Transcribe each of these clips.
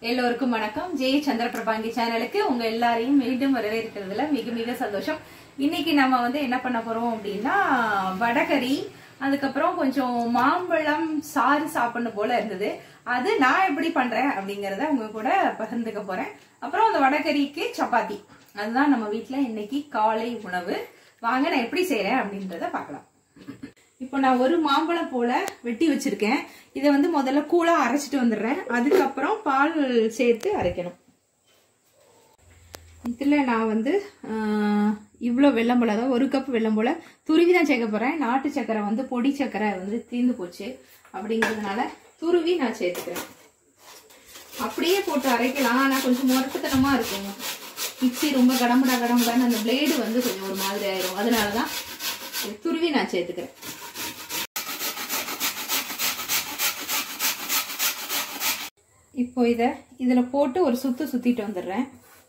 எல்லோருக்கும் வணக்கம் ஜெய சந்திரபிரபாங்கி சேனலுக்கு உங்க எல்லாரையும் மீண்டும் வரவேற்கிறதுல மிக மிக சந்தோஷம் இன்னைக்கு நம்ம வந்து என்ன பண்ண போறோம் அப்படின்னா வடகரி அதுக்கப்புறம் கொஞ்சம் மாம்பழம் சாறு சாப்பிடணும் போல இருந்தது அது நான் எப்படி பண்றேன் அப்படிங்கறத உங்க கூட பகிர்ந்துக்க போறேன் அப்புறம் அந்த வடகரிக்கு சப்பாத்தி அதுதான் நம்ம வீட்ல இன்னைக்கு காலை உணவு வாங்க நான் எப்படி செய்றேன் அப்படின்றத பார்க்கலாம் இப்போ நான் ஒரு மாம்பழம் போல வெட்டி வச்சிருக்கேன் இதை வந்து முதல்ல கூழா அரைச்சிட்டு வந்துடுறேன் அதுக்கப்புறம் பால் சேர்த்து அரைக்கணும் இதில் நான் வந்து இவ்வளோ வெள்ளம் போல அதாவது ஒரு கப் வெள்ளம் போல துருவி தான் சேர்க்க போகிறேன் நாட்டு சக்கரை வந்து பொடி சக்கரை வந்து தீர்ந்து போச்சு அப்படிங்கிறதுனால துருவி நான் சேர்த்துக்கிறேன் அப்படியே போட்டு அரைக்கலாம் ஆனால் கொஞ்சம் முரட்டுத்தனமாக இருக்கும் மிக்சி ரொம்ப கடமுடா கடமுடான்னு அந்த பிளேடு வந்து கொஞ்சம் ஒரு மாதிரி ஆயிரும் அதனால தான் துருவி நான் சேர்த்துக்கிறேன் இப்போ இதை இதில் போட்டு ஒரு சுத்து சுத்திட்டு வந்துடுறேன்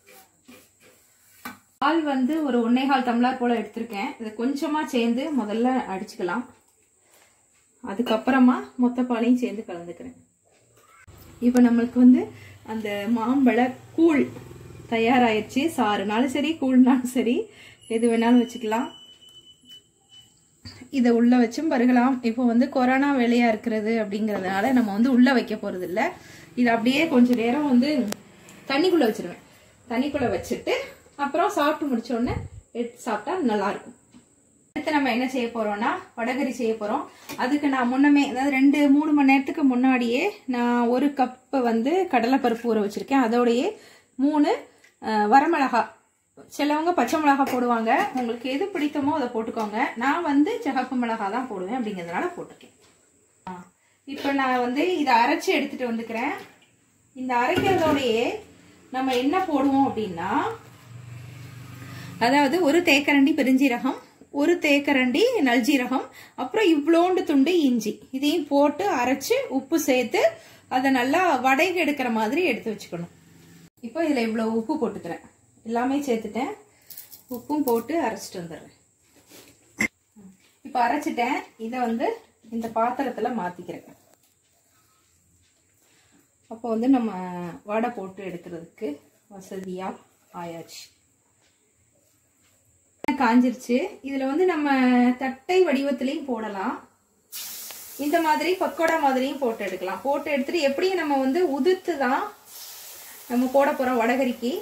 பால் வந்து ஒரு ஒன்னே கால் டம்ளர் போல எடுத்திருக்கேன் இதை கொஞ்சமாக சேர்ந்து முதல்ல அடிச்சுக்கலாம் அதுக்கப்புறமா மொத்த பாலையும் சேர்ந்து கலந்துக்கிறேன் இப்போ நம்மளுக்கு வந்து அந்த மாம்பழ கூழ் தயாராயிடுச்சு சாறுனாலும் சரி கூழ்னாலும் சரி எது வேணாலும் வச்சுக்கலாம் இதை உள்ள வச்சும் பருகலாம் இப்போ வந்து கொரோனா வேலையா இருக்கிறது அப்படிங்கறதுனால நம்ம வந்து உள்ள வைக்க போறது இல்ல இது அப்படியே கொஞ்ச நேரம் வந்து தண்ணிக்குள்ள வச்சிருவேன் தண்ணிக்குள்ள வச்சுட்டு அப்புறம் சாப்பிட்டு முடிச்ச உடனே எடுத்து சாப்பிட்டா நல்லா இருக்கும் அடுத்து நம்ம என்ன செய்ய போறோம்னா வடகரி செய்ய போறோம் அதுக்கு நான் முன்னமே அதாவது ரெண்டு மூணு மணி நேரத்துக்கு முன்னாடியே நான் ஒரு கப்பு வந்து கடலைப்பருப்பு ஊற வச்சிருக்கேன் அதோடயே மூணு அஹ், வரமிளகா சிலவங்க பச்சை மிளகா போடுவாங்க உங்களுக்கு எது பிடித்தமோ அதை போட்டுக்கோங்க நான் வந்து சிகப்பு மிளகா தான் போடுவேன் அப்படிங்கிறதுனால போட்டிருக்கேன் ஆ, இப்போ நான் வந்து இதை அரைச்சி எடுத்துட்டு வந்துக்கிறேன் இந்த அரைக்கிறதோடயே நம்ம என்ன போடுவோம் அப்படின்னா அதாவது ஒரு தேக்கரண்டி பெருஞ்சீரகம் ஒரு தேக்கரண்டி நல்ஜீரகம் அப்புறம் இவ்வளோண்டு துண்டு இஞ்சி இதையும் போட்டு அரைச்சு உப்பு சேர்த்து அதை நல்லா வடைக்கு எடுக்கிற மாதிரி எடுத்து வச்சுக்கணும் இப்போ இதில் இவ்வளோ உப்பு போட்டுக்கிறேன் எல்லாமே சேர்த்துட்டேன் உப்பும் போட்டு அரைச்சிட்டு வந்துடுறேன் இப்போ அரைச்சிட்டேன் இதை வந்து இந்த பாத்திரத்தில் மாற்றிக்கிறேன் அப்போ வந்து நம்ம வடை போட்டு எடுக்கிறதுக்கு வசதியாக ஆயாச்சு காஞ்சிருச்சு இதுல வந்து நம்ம தட்டை வடிவத்திலையும் போடலாம் இந்த மாதிரி பக்கோடா மாதிரியும் போட்டு எடுக்கலாம் போட்டு எடுத்துட்டு எப்படியும் நம்ம வந்து உதிர்த்து தான் நம்ம போட போறோம் வடகரிக்கு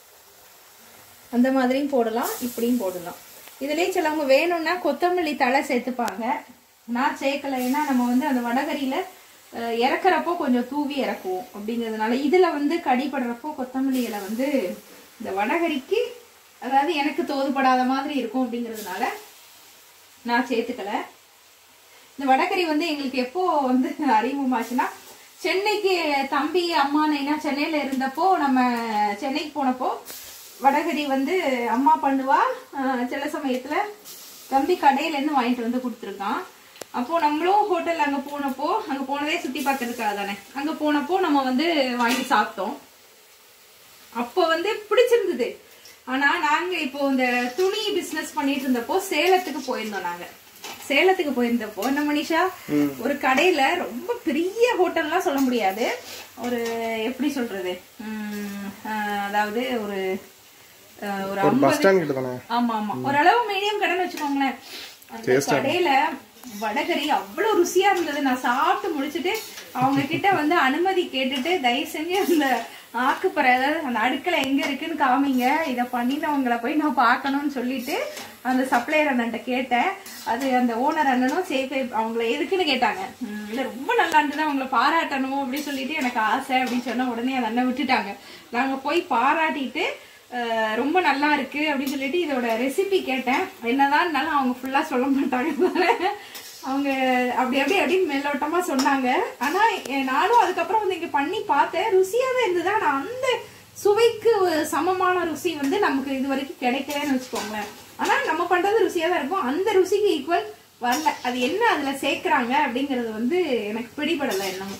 அந்த மாதிரியும் போடலாம் இப்படியும் போடலாம் இதுலயே சிலவங்க வேணும்னா கொத்தமல்லி தழை சேர்த்துப்பாங்க நான் சேர்க்கல ஏன்னா நம்ம வந்து அந்த வடகரியில அஹ், இறக்குறப்போ கொஞ்சம் தூவி இறக்குவோம் அப்படிங்கிறதுனால இதுல வந்து கடிபடுறப்போ கொத்தமல்லி இலை வந்து இந்த வடகரிக்கு அதாவது எனக்கு தோதுபடாத மாதிரி இருக்கும் அப்படிங்கிறதுனால நான் சேர்த்துக்கல இந்த வடகரி வந்து எங்களுக்கு எப்போ வந்து அறிமுகமாச்சுன்னா சென்னைக்கு தம்பி அம்மா நைனா சென்னையில இருந்தப்போ நம்ம சென்னைக்கு போனப்போ வடகரி வந்து அம்மா பண்ணுவா அஹ் சில சமயத்துல தம்பி கடையில இருந்து வாங்கிட்டு வந்து கொடுத்துருக்கான் அப்போ நம்மளும் ஹோட்டல் அங்க போனப்போ அங்க போனதே சுத்தி பார்க்கறதுக்காக தானே அங்க போனப்போ நம்ம வந்து வாங்கி சாப்பிட்டோம் அப்போ வந்து பிடிச்சிருந்தது ஆனா நாங்க இப்போ இந்த துணி பிசினஸ் பண்ணிட்டு இருந்தப்போ சேலத்துக்கு போயிருந்தோம் நாங்க சேலத்துக்கு போயிருந்தப்போ என்ன மனிஷா ஒரு கடையில ரொம்ப பெரிய ஹோட்டல்லாம் சொல்ல முடியாது ஒரு எப்படி சொல்றது உம், அஹ், அதாவது ஒரு அஹ், ஒரு பஸ் ஐம்பது ஸ்டாண்ட் கிட்ட தானே ஆமா ஆமா ஓரளவு மீடியம் கடைன்னு வச்சுக்கோங்களேன் அந்த கடையில வடகரி அவ்வளவு ருசியா இருந்தது நான் சாப்பிட்டு முடிச்சிட்டு அவங்க கிட்ட வந்து அனுமதி கேட்டுட்டு தயவு செஞ்சு அந்த ஆக்குப்பறை அதாவது அந்த அடுக்கலை எங்க இருக்குன்னு காமிங்க இதை பண்ணினவங்களை போய் நான் பார்க்கணும்னு சொல்லிட்டு அந்த சப்ளையர் அண்ணன்ட்ட கேட்டேன் அது அந்த ஓனர் அண்ணனும் சேஃபே அவங்கள எதுக்குன்னு கேட்டாங்க "ம், இல்ல ரொம்ப நல்லா இருந்தது அவங்கள பாராட்டணும் அப்படின்னு சொல்லிட்டு எனக்கு ஆசை அப்படின்னு சொன்ன உடனே அந்த அண்ணன் விட்டுட்டாங்க நாங்க போய் பாராட்டிட்டு அஹ் ரொம்ப நல்லா இருக்கு அப்படின்னு சொல்லிட்டு இதோட ரெசிபி கேட்டேன் என்னதான் இருந்தாலும் அவங்க ஃபுல்லா சொல்ல மாட்டாங்க அவங்க அப்படி அப்படி அப்படின்னு மேலோட்டமா சொன்னாங்க ஆனா எ- நானும் அதுக்கப்புறம் வந்து இங்க பண்ணி பார்த்தேன் ருசியா தான் இருந்தது ஆனா அந்த சுவைக்கு ஒரு சமமான ருசி வந்து நமக்கு இது வரைக்கும் கிடைக்கலன்னு வச்சுக்கோங்களேன் ஆனா நம்ம பண்றது ருசியா தான் இருக்கும் அந்த ருசிக்கு ஈக்குவல் வரல அது என்ன அதுல சேர்க்கறாங்க அப்படிங்கறது வந்து எனக்கு பிடிபடல என்னமோ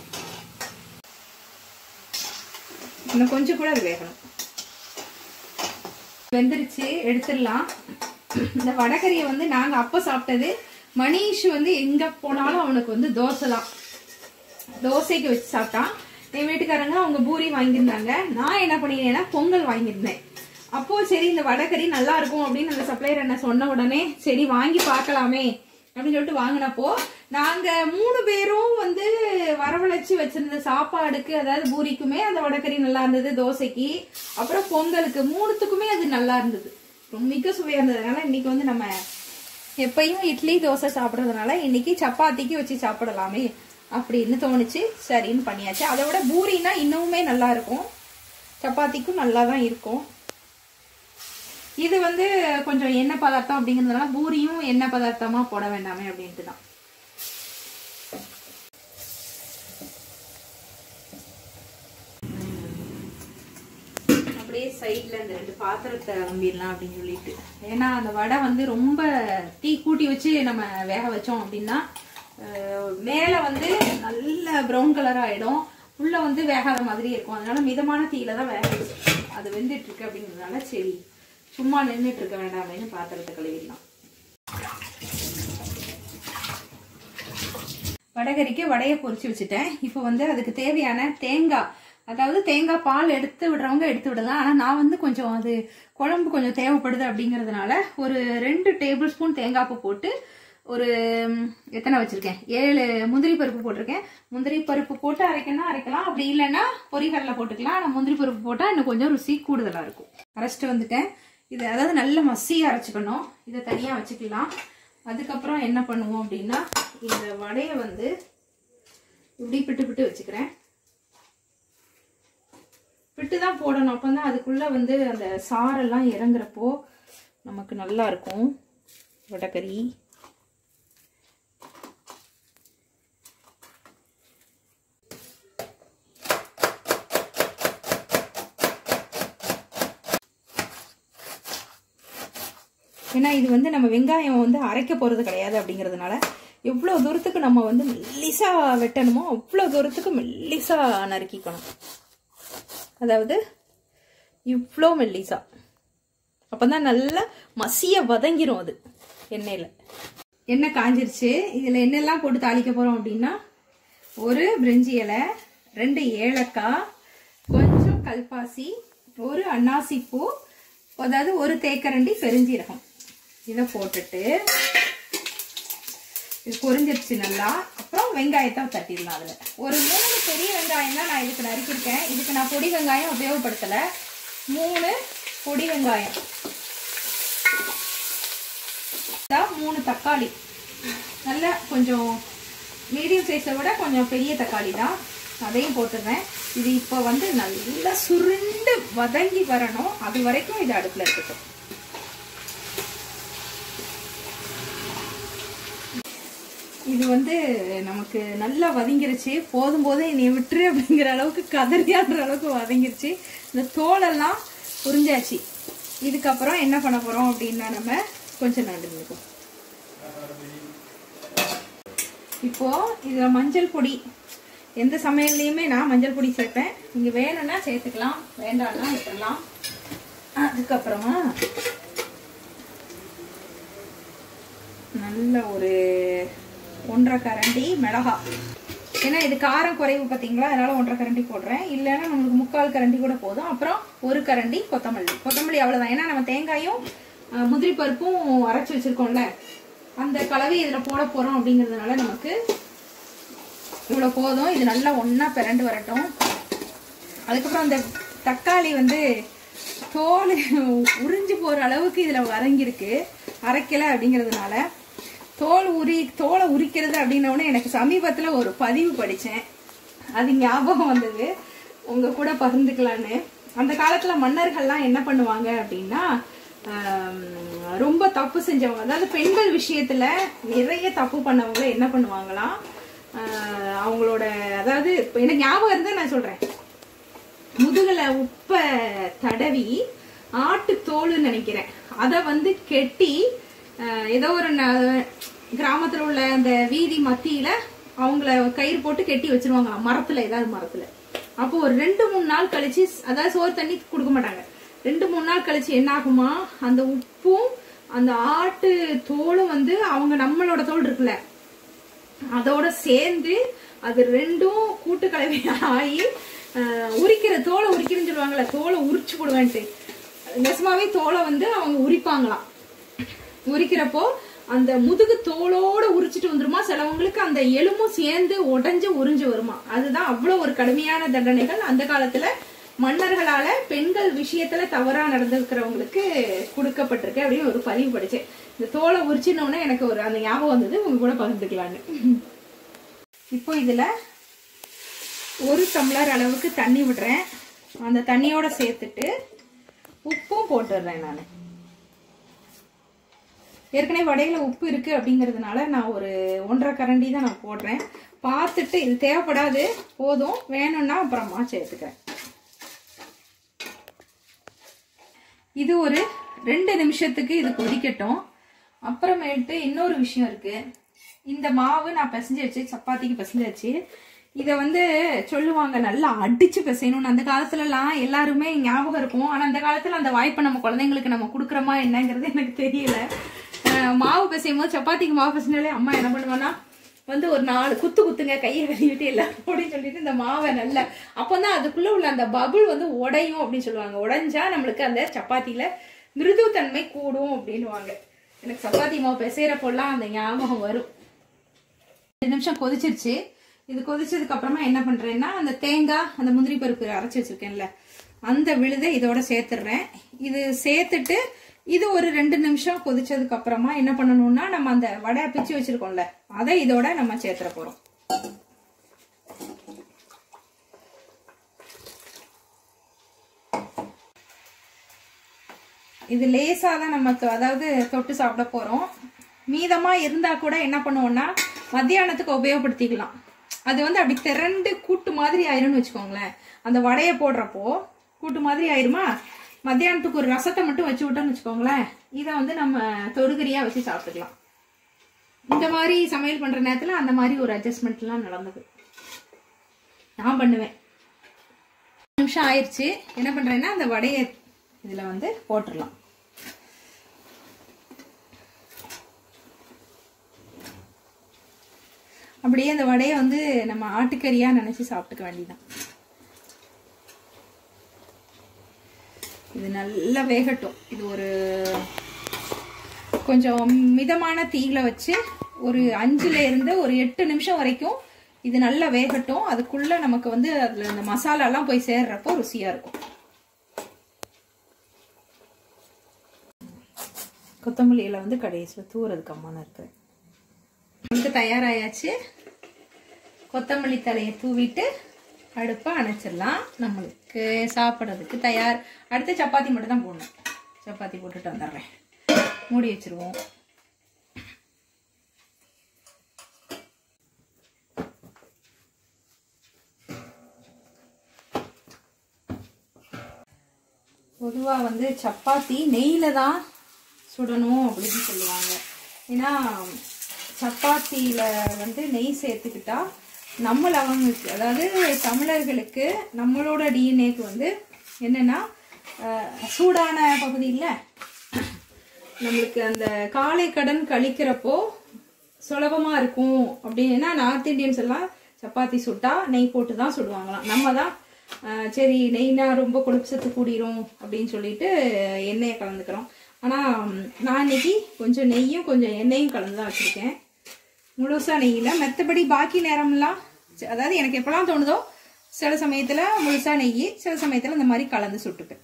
இன்னும் கொஞ்சம் கூட அது வேகணும் வெந்துருச்சு எடுத்துடலாம் இந்த வடகரியை வந்து நாங்க அப்ப சாப்பிட்டது மணிஷ் வந்து எங்க போனாலும் அவனுக்கு வந்து தோசை தான் தோசைக்கு வச்சு சாப்பிட்டான் என் வீட்டுக்காரங்க அவங்க பூரி வாங்கியிருந்தாங்க நான் என்ன பண்ணினேன்னா பொங்கல் வாங்கியிருந்தேன் அப்போ சரி இந்த வடகறி நல்லா இருக்கும் அப்படின்னு அந்த சப்ளையர் என்ன சொன்ன உடனே சரி வாங்கி பார்க்கலாமே அப்படின்னு சொல்லிட்டு வாங்கினப்போ நாங்க மூணு பேரும் வந்து வரவழைச்சு வச்சிருந்த சாப்பாடுக்கு அதாவது பூரிக்குமே அந்த வடகறி நல்லா இருந்தது தோசைக்கு அப்புறம் பொங்கலுக்கு மூணுத்துக்குமே அது நல்லா இருந்தது ரொம்ப மிக சுவையா இருந்ததுனால இன்னைக்கு வந்து நம்ம எப்பயும் இட்லி தோசை சாப்பிட்றதுனால இன்னைக்கு சப்பாத்திக்கு வச்சு சாப்பிடலாமே அப்படின்னு தோணுச்சு சரின்னு பண்ணியாச்சு அதை விட பூரினா இன்னுமே நல்லா இருக்கும் சப்பாத்திக்கும் நல்லா தான் இருக்கும் இது வந்து கொஞ்சம் எண்ணெய் பதார்த்தம் அப்படிங்கிறதுனால பூரியும் எண்ணெய் பதார்த்தமா போட வேண்டாமே அப்படின்ட்டு தான் அப்படியே சைட்ல இந்த ரெண்டு பாத்திரத்தை நம்பிடலாம் அப்படின்னு சொல்லிட்டு ஏன்னா அந்த வடை வந்து ரொம்ப தீ கூட்டி வச்சு நம்ம வேக வச்சோம் அப்படின்னா அஹ், மேல வந்து நல்ல ப்ரௌன் கலர் ஆயிடும் உள்ள வந்து வேகாத மாதிரி இருக்கும் அதனால மிதமான தீயில தான் வேக வச்சு அது வெந்துட்டு இருக்கு அப்படிங்கிறதுனால சரி சும்மா நின்றுட்டு இருக்க வேண்டாமேன்னு பாத்திரத்தை கழுவிடலாம் வடகரிக்கு வடையை பொரிச்சு வச்சுட்டேன் இப்போ வந்து அதுக்கு தேவையான தேங்காய் அதாவது தேங்காய் பால் எடுத்து விடுறவங்க எடுத்து விடலாம் ஆனால் நான் வந்து கொஞ்சம் அது குழம்பு கொஞ்சம் தேவைப்படுது அப்படிங்கிறதுனால ஒரு ரெண்டு டேபிள் ஸ்பூன் தேங்காய் பூ போட்டு ஒரு ம், எத்தனை வச்சிருக்கேன் ஏழு முந்திரி பருப்பு போட்டிருக்கேன் முந்திரி பருப்பு போட்டு அரைக்கணும் அரைக்கலாம் அப்படி இல்லைன்னா பொரிகடலை போட்டுக்கலாம் ஆனால் முந்திரி பருப்பு போட்டால் இன்னும் கொஞ்சம் ருசி கூடுதலாக இருக்கும் அரைச்சிட்டு வந்துட்டேன் இது அதாவது நல்ல மசியாக அரைச்சிக்கணும் இதை தனியாக வச்சுக்கலாம் அதுக்கப்புறம் என்ன பண்ணுவோம் அப்படின்னா இந்த வடையை வந்து இப்படி பிட்டு பிட்டு வச்சுக்கிறேன் பிட்டு தான் போடணும் அப்போ தான் அதுக்குள்ள வந்து அந்த சாரெல்லாம் இறங்குறப்போ நமக்கு நல்லா இருக்கும் வடைக்கறி ஏன்னா இது வந்து நம்ம வெங்காயம் வந்து அரைக்க போறது கிடையாது அப்படிங்கிறதுனால எவ்வளோ தூரத்துக்கு நம்ம வந்து மெல்லிசா வெட்டணுமோ அவ்வளோ தூரத்துக்கு மெல்லிசா நறுக்கிக்கணும் அதாவது இவ்வளோ மெல்லிசா அப்பதான் நல்லா மசிய வதங்கிரும் அது எண்ணெயில் எண்ணெய் காஞ்சிருச்சு இதில் என்னெல்லாம் போட்டு தாளிக்க போகிறோம் அப்படின்னா ஒரு பிரிஞ்சி இலை ரெண்டு ஏலக்காய் கொஞ்சம் கல்பாசி ஒரு அன்னாசி பூ அதாவது ஒரு தேக்கரண்டி பெருஞ்சீரகம் இதை போட்டுட்டு இது பொரிஞ்சிருச்சு நல்லா அப்புறம் வெங்காயத்தை தட்டிடலாம் அதில் ஒரு மூணு பெரிய வெங்காயம் தான் நான் இதுக்கு நறுக்கியிருக்கேன் இதுக்கு நான் பொடி வெங்காயம் உபயோகப்படுத்தலை மூணு பொடி வெங்காயம் தான் மூணு தக்காளி நல்ல கொஞ்சம் மீடியம் சைஸை விட கொஞ்சம் பெரிய தக்காளி தான் அதையும் போட்டுடுறேன் இது இப்போ வந்து நல்லா சுருண்டு வதங்கி வரணும் அது வரைக்கும் இது அடுப்பில் இருக்கட்டும் இது வந்து நமக்கு நல்லா வதங்கிருச்சு போதும் போதும் என்னை விட்டுரு அப்படிங்கிற அளவுக்கு கதறியாடுற அளவுக்கு வதங்கிருச்சு இந்த தோலெல்லாம் புரிஞ்சாச்சு இதுக்கப்புறம் என்ன பண்ண போறோம் அப்படின்னா நம்ம கொஞ்சம் நடுக்கும் இப்போ இதுல மஞ்சள் பொடி எந்த சமையல்லையுமே நான் மஞ்சள் பொடி சேர்ப்பேன் நீங்க வேணும்னா சேர்த்துக்கலாம் வேண்டாம்னா விட்டுறலாம் அதுக்கப்புறமா நல்ல ஒரு ஒன்றரை கரண்டி மிளகா ஏன்னா இது காரம் குறைவு பார்த்தீங்களா அதனால ஒன்றரை கரண்டி போடுறேன் இல்லைன்னா நம்மளுக்கு முக்கால் கரண்டி கூட போதும் அப்புறம் ஒரு கரண்டி கொத்தமல்லி கொத்தமல்லி அவ்வளோதான் ஏன்னா நம்ம தேங்காயும் அஹ், முந்திரி பருப்பும் அரைச்சி வச்சிருக்கோம்ல அந்த கலவை இதில் போட போகிறோம் அப்படிங்கிறதுனால நமக்கு இவ்வளோ போதும் இது நல்லா ஒன்றா பிறண்டு வரட்டும் அதுக்கப்புறம் அந்த தக்காளி வந்து தோல் உறிஞ்சு போகிற அளவுக்கு இதில் வதங்கியிருக்கு அரைக்கலை அப்படிங்கிறதுனால தோல் உரி தோலை உரிக்கிறது அப்படின்ன உடனே எனக்கு சமீபத்தில் ஒரு பதிவு படித்தேன் அது ஞாபகம் வந்தது உங்க கூட பகிர்ந்துக்கலான்னு அந்த காலத்தில் மன்னர்கள்லாம் என்ன பண்ணுவாங்க அப்படின்னா ஆம், ரொம்ப தப்பு செஞ்சவங்க அதாவது பெண்கள் விஷயத்துல நிறைய தப்பு பண்ணவங்க என்ன பண்ணுவாங்களாம் ஆஹ், அவங்களோட அதாவது இப்ப எனக்கு ஞாபகம் இருந்தா நான் சொல்றேன் முதுகுல உப்ப தடவி ஆட்டு தோலுன்னு நினைக்கிறேன் அத வந்து கெட்டி அஹ், ஏதோ ஒரு ந- கிராமத்துல உள்ள அந்த வீதி மத்தியில அவங்கள கயிறு போட்டு கெட்டி வச்சிருவாங்க மரத்துல ஏதாவது மரத்துல அப்போ ஒரு ரெண்டு மூணு நாள் கழிச்சு அதாவது சோறு தண்ணி கொடுக்க மாட்டாங்க ரெண்டு மூணு நாள் கழிச்சு என்ன ஆகுமா அந்த உப்பும் அந்த ஆட்டு தோலும் வந்து அவங்க நம்மளோட தோல் இருக்குல்ல அதோட சேர்ந்து அது ரெண்டும் கூட்டு கலவை ஆகி ஆஹ், உரிக்கிற தோலை உரிக்கிறேன்னு சொல்லுவாங்கல்ல தோலை உரிச்சு போடுவேன்ட்டு நெசமாவே தோலை வந்து அவங்க உரிப்பாங்களாம் உரிக்கிறப்போ அந்த முதுகு தோலோட உரிச்சிட்டு வந்துருமா சிலவங்களுக்கு அந்த எலும்பும் சேர்ந்து உடைஞ்சு உறிஞ்சு வருமா அதுதான் அவ்வளவு ஒரு கடுமையான தண்டனைகள் அந்த காலத்துல மன்னர்களால பெண்கள் விஷயத்துல தவறா நடந்திருக்கிறவங்களுக்கு கொடுக்கப்பட்டிருக்கு அப்படின்னு ஒரு பதிவு படிச்சேன் இந்த தோலை உரிச்சினோடனே எனக்கு ஒரு அந்த ஞாபகம் வந்தது உங்க கூட பகிர்ந்துக்கலான்னு இப்போ இதுல ஒரு டம்ளர் அளவுக்கு தண்ணி விடுறேன் அந்த தண்ணியோட சேர்த்துட்டு உப்பும் போட்டுடுறேன் நான் ஏற்கனவே வடையில உப்பு இருக்கு அப்படிங்கிறதுனால நான் ஒரு ஒன்றரை கரண்டி தான் நான் போடுறேன் பார்த்துட்டு இது தேவைப்படாது போதும் வேணும்னா அப்புறமா சேர்த்துக்கிறேன் இது ஒரு ரெண்டு நிமிஷத்துக்கு இது கொதிக்கட்டும் அப்புறமேட்டு இன்னொரு விஷயம் இருக்கு இந்த மாவு நான் பிசைஞ்சு வச்சு சப்பாத்திக்கு பிசைஞ்சு வச்சு இதை வந்து சொல்லுவாங்க நல்லா அடிச்சு பிசையணும்னு அந்த காலத்துலலாம் எல்லாருமே ஞாபகம் இருக்கும் ஆனா அந்த காலத்துல அந்த வாய்ப்பை நம்ம குழந்தைங்களுக்கு நம்ம கொடுக்குறோமா என்னங்கிறது எனக்கு தெரியல அஹ் மாவு பிசையும் போது சப்பாத்திக்கு மாவு பிசைஞ்சாலே அம்மா என்ன பண்ணுவானா வந்து ஒரு நாலு குத்து குத்துங்க கையை கழுவிட்டு எல்லாரும் அப்படின்னு சொல்லிட்டு இந்த மாவை நல்லா அப்போதான் அதுக்குள்ள உள்ள அந்த பபுள் வந்து உடையும் அப்படின்னு சொல்லுவாங்க உடைஞ்சா நம்மளுக்கு அந்த சப்பாத்தியில மிருதுத்தன்மை கூடும் அப்படின்னுவாங்க எனக்கு சப்பாத்தி மாவு பிசைறப்போல்லாம் அந்த ஞாபகம் வரும் ரெண்டு நிமிஷம் கொதிச்சிருச்சு இது கொதிச்சதுக்கு அப்புறமா என்ன பண்றேன்னா அந்த தேங்காய் அந்த முந்திரி பருப்பு அரைச்சி வச்சிருக்கேன்ல அந்த விழுதை இதோட சேர்த்துடுறேன் இது சேர்த்துட்டு இது ஒரு ரெண்டு நிமிஷம் கொதிச்சதுக்கு அப்புறமா என்ன பண்ணணும்னா நம்ம அந்த வடை பிச்சு வச்சிருக்கோம்ல அதை இதோட நம்ம சேர்த்துற போறோம் இது லேசா தான் நம்ம தொ- அதாவது தொட்டு சாப்பிட போறோம் மீதமா இருந்தா கூட என்ன பண்ணுவோம்னா மத்தியானத்துக்கு உபயோகப்படுத்திக்கலாம் அது வந்து அப்படி திரண்டு கூட்டு மாதிரி ஆயிரும்னு வச்சுக்கோங்களேன் அந்த வடையை போடுறப்போ கூட்டு மாதிரி ஆயிருமா மத்தியானத்துக்கு ஒரு ரசத்தை மட்டும் வச்சு விட்டோம்னு வச்சுக்கோங்களேன் இதை வந்து நம்ம தொடுகறியா வச்சு சாப்பிட்டுக்கலாம் இந்த மாதிரி சமையல் பண்ற நேரத்துல அந்த மாதிரி ஒரு அட்ஜஸ்ட்மெண்ட்லாம் நடந்தது நான் பண்ணுவேன் நிமிஷம் ஆயிடுச்சு என்ன பண்றேன்னா அந்த வடையை இதுல வந்து போட்டுடலாம் அப்படியே அந்த வடையை வந்து நம்ம ஆட்டுக்கறியா நினைச்சு சாப்பிட்டுக்க வேண்டியதான் இது நல்லா வேகட்டும் இது ஒரு கொஞ்சம் மிதமான தீயில வச்சு ஒரு அஞ்சுல இருந்து ஒரு எட்டு நிமிஷம் வரைக்கும் இது நல்லா வேகட்டும் அதுக்குள்ள நமக்கு வந்து அதுல இந்த மசாலா எல்லாம் போய் சேர்றப்போ ருசியா இருக்கும் கொத்தமல்லி இலை வந்து கடைசியில் தூறதுக்கு அம்மான இருக்கு நமக்கு தயாராயாச்சு கொத்தமல்லி தலையை தூவிட்டு அடுப்பை அணைச்சிடலாம் நம்மளுக்கு சாப்பிட்றதுக்கு தயார் அடுத்து சப்பாத்தி மட்டும் தான் போடணும் சப்பாத்தி போட்டுட்டு வந்துடுறேன் மூடி வச்சிருவோம் பொதுவாக வந்து சப்பாத்தி நெய்யில் தான் சுடணும் அப்படின்னு சொல்லுவாங்க ஏன்னா சப்பாத்தியில் வந்து நெய் சேர்த்துக்கிட்டா நம்ம லவங்களுக்கு அதாவது தமிழர்களுக்கு நம்மளோட டிஎன்ஏக்கு வந்து என்னன்னா அஹ், சூடான பகுதி இல்லை நம்மளுக்கு அந்த காலை கடன் கழிக்கிறப்போ சுலபமா இருக்கும் அப்படின்னா நார்த் இந்தியன்ஸ் எல்லாம் சப்பாத்தி சுட்டா நெய் போட்டு தான் சுடுவாங்களாம் நம்ம தான் ஆஹ், சரி நெய்னா ரொம்ப கொழுப்பு சத்து கூடிரும் அப்படின்னு சொல்லிட்டு எண்ணெயை கலந்துக்கிறோம் ஆனா ம், நான் இன்னைக்கு கொஞ்சம் நெய்யும் கொஞ்சம் எண்ணெயும் கலந்து தான் வச்சிருக்கேன் முழுசா நெய்யில மற்றபடி பாக்கி நேரம்லாம் ச- அதாவது எனக்கு எப்பெல்லாம் தோணுதோ சில சமயத்துல முழுசா நெய் சில சமயத்துல இந்த மாதிரி கலந்து சுட்டுப்பேன்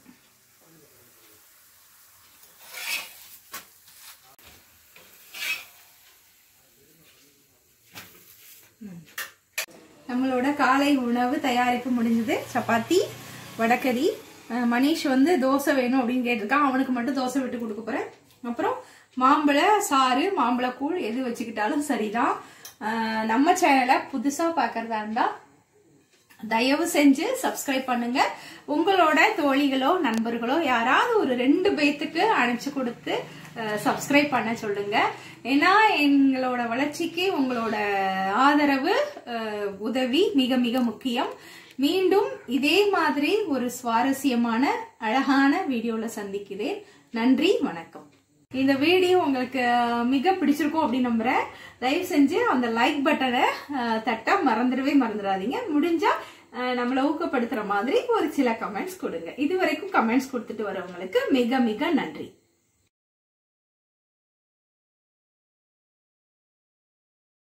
நம்மளோட காலை உணவு தயாரிப்பு முடிஞ்சது சப்பாத்தி வடக்கறி அஹ் மனிஷ் வந்து தோசை வேணும் அப்படின்னு கேட்டிருக்கான் அவனுக்கு மட்டும் தோசை விட்டு கொடுக்க போறேன் அப்புறம் மாம்பழ சாறு மாம்பழக்கூழ் எது வச்சுக்கிட்டாலும் சரிதான் அஹ் நம்ம சேனலை புதுசா பார்க்கறதா இருந்தா தயவு செஞ்சு சப்ஸ்கிரைப் பண்ணுங்க உங்களோட தோழிகளோ நண்பர்களோ யாராவது ஒரு ரெண்டு பேத்துக்கு அனுப்பிச்சு கொடுத்து சப்ஸ்கிரைப் பண்ண சொல்லுங்க ஏன்னா எங்களோட வளர்ச்சிக்கு உங்களோட ஆதரவு அஹ், உதவி மிக மிக முக்கியம் மீண்டும் இதே மாதிரி ஒரு சுவாரஸ்யமான அழகான வீடியோல சந்திக்கிறேன் நன்றி வணக்கம் இந்த வீடியோ உங்களுக்கு மிக பிடிச்சிருக்கும் அப்படின்னு நம்புறேன் தயவு செஞ்சு அந்த லைக் பட்டனை தட்ட மறந்துடவே மறந்துடாதீங்க முடிஞ்சா அஹ், நம்மளை ஊக்கப்படுத்துற மாதிரி ஒரு சில கமெண்ட்ஸ் கொடுங்க இது வரைக்கும் கமெண்ட்ஸ் கொடுத்துட்டு வரவங்களுக்கு மிக மிக நன்றி